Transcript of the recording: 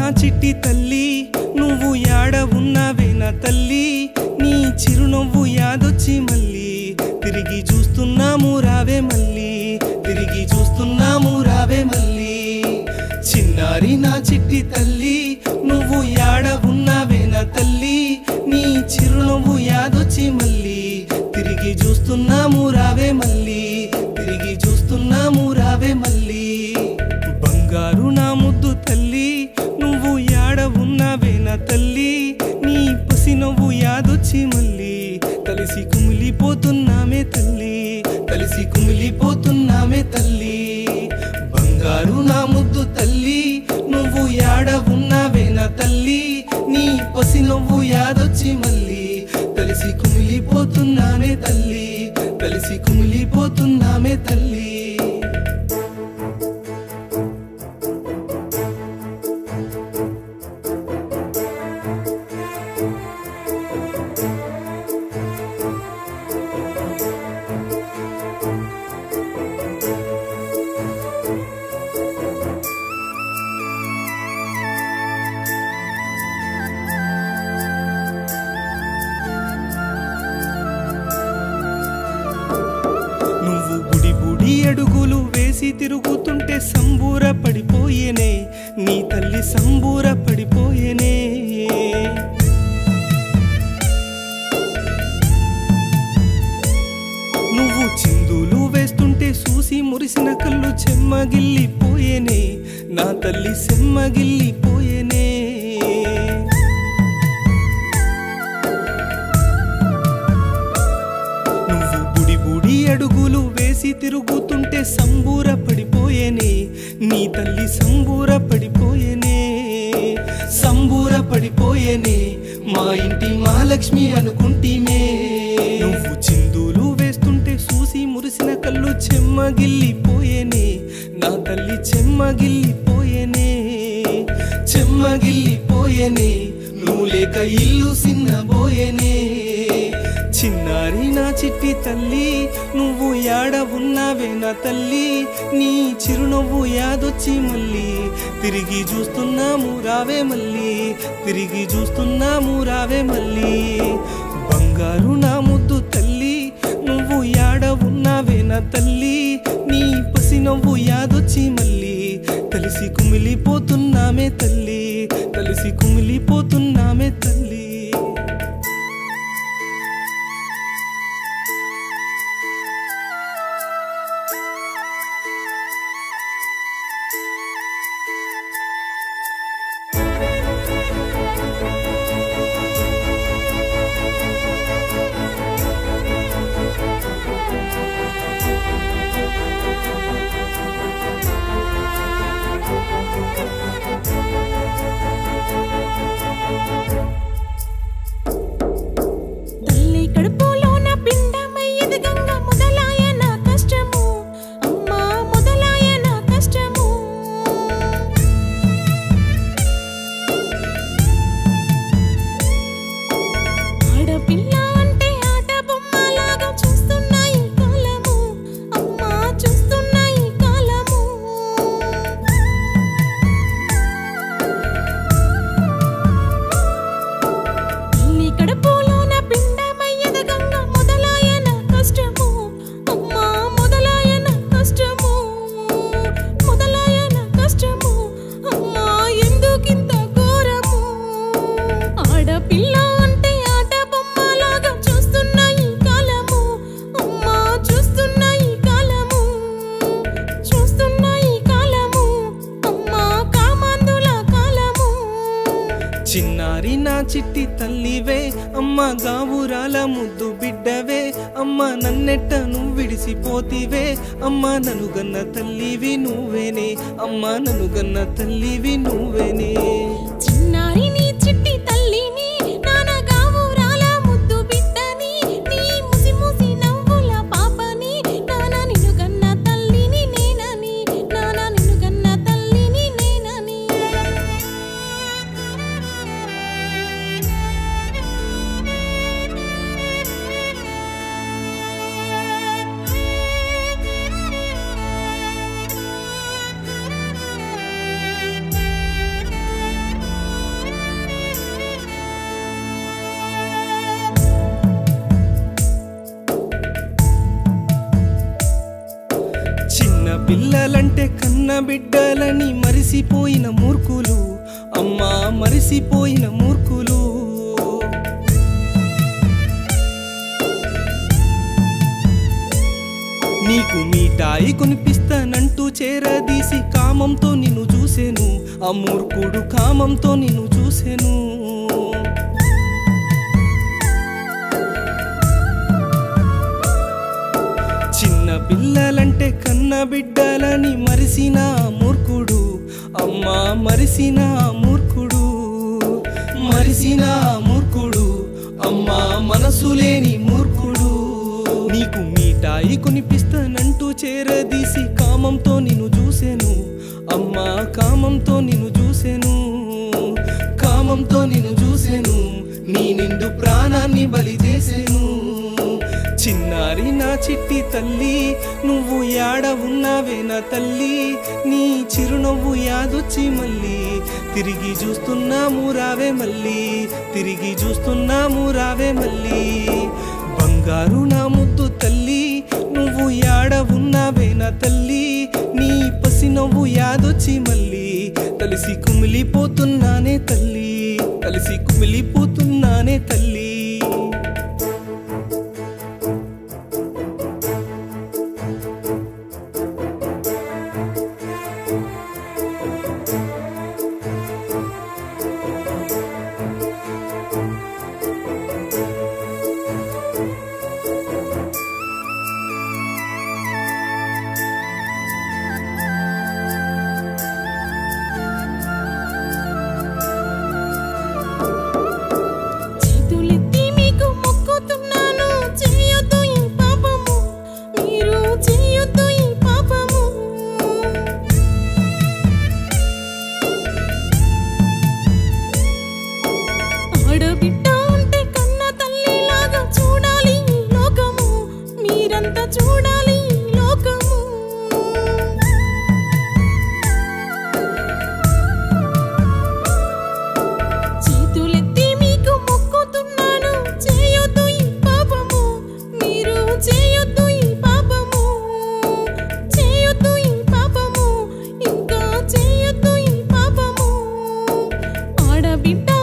నా చిట్టి తల్లి నువ్వు యాడ ఉన్నావే నా తల్లి నీ చిరునవ్వు యాదొచ్చి మళ్ళీ తిరిగి చూస్తున్నాము రావే మళ్ళీ తిరిగి చూస్తున్నాము రావే మళ్ళీ చిన్నారి నా చిట్టి తల్లి నువ్వు యాడ ఉన్నావే నా తల్లి నీ చిరునవ్వు యాదొచ్చి మళ్ళీ తిరిగి చూస్తున్నాము రావే మళ్ళీ తిరిగి చూస్తున్నాము రావే మళ్ళీ బంగారు నా ముద్దు తల్లి నువ్వు యాడ ఉన్నావే నా తల్లి నీ పసి నవ్వు యాదొచ్చి మళ్ళీ కలిసి కుమిలిపోతున్నామే తల్లి కలిసి కుమిలిపోతున్నామే తల్లి బంగారు నా ముద్దు తల్లి నువ్వు యాడ ఉన్నావే నా తల్లి నీ పసి నవ్వు యాదొచ్చి మళ్ళీ కలిసి కుమిలిపోతున్నామే తల్లి కలిసి కుమిలిపోతున్నామే తల్లి నువ్వు బుడి బుడి అడుగులు వేసి తిరుగుతుంటే సంబూర పడిపోయేనే నీ తల్లి సంబూర పడిపోయేనే నువ్వు చిందులు వేస్తుంటే చూసి మురిసిన కళ్ళు చెమ్మగిల్లిపోయేనే నా తల్లి సెమ్మగిల్లిపోయేనే నువ్వు బుడి బుడి అడుగులు వేసి తిరుగుతుంటే సంబూర పడిపోయేనే నీ తల్లి సంబూర పడిపోయేనే సంబూర పడిపోయేనే మా ఇంటి మహాలక్ష్మి అనుకుంటీమే నువ్వు చిందులు వేస్తుంటే చూసి మురిసిన కళ్ళు చెమ్మగిల్లిపోయేనే నా తల్లి చెమ్మగిల్లిపోయేనే చెమ్మగిల్లిపోయేనే నువ్వు లేక ఇల్లు సిన్నబోయేనే చిన్నారి నా చిట్టి తల్లి నువ్వు యాడ ఉన్నావే నా తల్లి నీ చిరునవ్వు యాదొచ్చి మళ్ళీ తిరిగి చూస్తున్నాము రావే మళ్ళీ తిరిగి చూస్తున్నాము రావే మళ్ళీ బంగారు నా ముద్దు తల్లి నువ్వు యాడ ఉన్నావే నా తల్లి నీ పసి నవ్వు యాదొచ్చి మళ్ళీ కలిసి కుమిలిపోతున్నామే తల్లి కలిసి కుమిలిపోతున్నామే తల్లి తల్లి కడుపులోన పిండమై ఎదగంగా మొదలాయ నా కష్టము అమ్మా మొదలాయ నా కష్టము ఆడపిల్ల అంటే ఆట బొమ్మలాగా చూస్తున్నాయి కాలము అమ్మా చూస్తున్నాయి కాలము తల్లి కడుపులోన పిండమయ్యద గంగ మొదలాయన కష్టము అమ్మా మొదలాయన కష్టము మొదలాయన కష్టము అమ్మా ఎందుకింత ఘోరము ఆడపిల్ల అంటే ఆట బొమ్మలాగా చూస్తున్నాయి కాలము అమ్మా చూస్తున్నాయి కాలము చూస్తున్నాయి కాలము అమ్మా కామందుల కాలము చిన్నారి నా చిట్టి తల్లివే అమ్మ గావురాల ముద్దు బిడ్డవే అమ్మ నన్నెట్ట నువ్వు విడిసిపోతివే అమ్మ ననుగన్న తల్లివి నువ్వేనే అమ్మ ననుగన్న తల్లివి నువ్వేనే చిన్నారి నీ చిట్టి తల్లిని నానగావురాల ముద్దు బిడ్డని నీ ముసి ముసి నవ్వుల పాపని నానా నిన్ను గన్న తల్లిని నేనని నానా నిన్ను గన్న తల్లిని నేనని పిల్లలంటే కన్న బిడ్డలని మరిసిపోయిన మూర్ఖులు అమ్మా మరిసిపోయిన మూర్ఖులు నీకు మీఠాయి కొనిపిస్తానంటూ చేరదీసి కామంతో నిన్ను చూసెను ఆ మూర్ఖుడు కామంతో నిన్ను చూసెను చిన్న పిల్లలంటే కన్న బిడ్డలని మరిసిన ఆ మూర్ఖుడు అమ్మా మరిసిన ఆ మూర్ఖుడు మరిసిన ఆ మూర్ఖుడు అమ్మా మనసు లేని మూర్ఖుడు నీకు మీఠాయి కొనిపిస్తానంటూ చేరదీసి కామంతో నిన్ను చూసెను అమ్మా కామంతో నిన్ను చూసెను కామంతో నిన్ను చూసెను నీ నిండు ప్రాణాన్ని బలి చేసెను చిన్నారి నా చిట్టి తల్లి నువ్వు యాడ ఉన్నావే నా తల్లి నీ చిరునవ్వు యాదొచ్చి మళ్ళీ తిరిగి చూస్తున్నాము రావే మళ్ళీ తిరిగి చూస్తున్నాము రావే మళ్ళీ బంగారు నా ముద్దు తల్లి నువ్వు యాడ ఉన్నావే నా తల్లి నీ పసి నవ్వు యాదొచ్చి మళ్ళీ కలిసి కుమిలిపోతున్నానే తల్లి కలిసి కుమిలిపోతున్నానే తల్లి చేతులెత్తి మీకు మొక్కుతున్నాను చేయొద్దు ఈ పాపము మీరు చేయొద్దు ఈ పాపము ఆడబిడ్డ ఉంటే కన్న తల్లిలాగా చూడాలి ఈ లోకము మీరంతా చూడాలి ఈ లోకము చేతులెత్తి మీకు మొక్కుతున్నాను చేయొద్దు ఈ పాపము మీరు చేయొద్దు ఈ పాపము చేయొద్దు ఈ పాపము ఇంకా చేయొద్దు ఈ పాపము ఆడబిడ్డ